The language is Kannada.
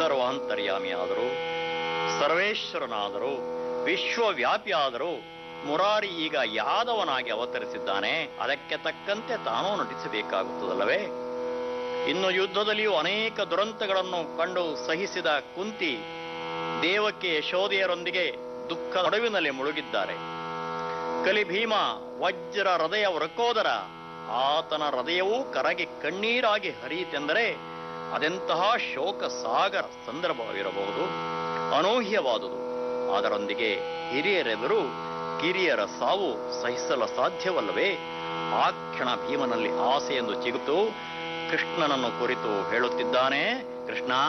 ಸರ್ವಾಂತರ್ಯಾಮಿಯಾದರು ಸರ್ವೇಶ್ವರನಾದರು ವಿಶ್ವವ್ಯಾಪಿಯಾದರು ಮುರಾರಿ ಈಗ ಯಾದವನಾಗಿ ಅವತರಿಸಿದ್ದಾನೆ ಅದಕ್ಕೆ ತಕ್ಕಂತೆ ತಾನೂ ನಟಿಸಬೇಕಾಗುತ್ತದಲ್ಲವೇ ಇನ್ನು ಯುದ್ಧದಲ್ಲಿಯೂ ಅನೇಕ ದುರಂತಗಳನ್ನು ಕಂಡು ಸಹಿಸಿದ ಕುಂತಿ ದೇವಕ್ಕೆ ಯಶೋದೆಯರೊಂದಿಗೆ ದುಃಖ ನಡುವಿನಲ್ಲಿ ಮುಳುಗಿದ್ದಾರೆ ಕಲಿಭೀಮ ವಜ್ರ ಹೃದಯ ವೃಕೋದರ ಆತನ ಹೃದಯವೂ ಕರಗಿ ಕಣ್ಣೀರಾಗಿ ಹರಿಯಿತೆಂದರೆ ಅದೆಂತಹ ಶೋಕ ಸಾಗರ ಸಂದರ್ಭವಿರಬಹುದು ಅನೂಹ್ಯವಾದುದು ಅದರೊಂದಿಗೆ ಹಿರಿಯರೆದುರು ಕಿರಿಯರ ಸಾವು ಸಹಿಸಲು ಸಾಧ್ಯವಲ್ಲವೇ ಆ ಕ್ಷಣ ಭೀಮನಲ್ಲಿ ಆಸೆಯೆಂದು ಚಿಗುತು ಕೃಷ್ಣನನ್ನು ಕುರಿತು ಹೇಳುತ್ತಿದ್ದಾನೆ ಕೃಷ್ಣ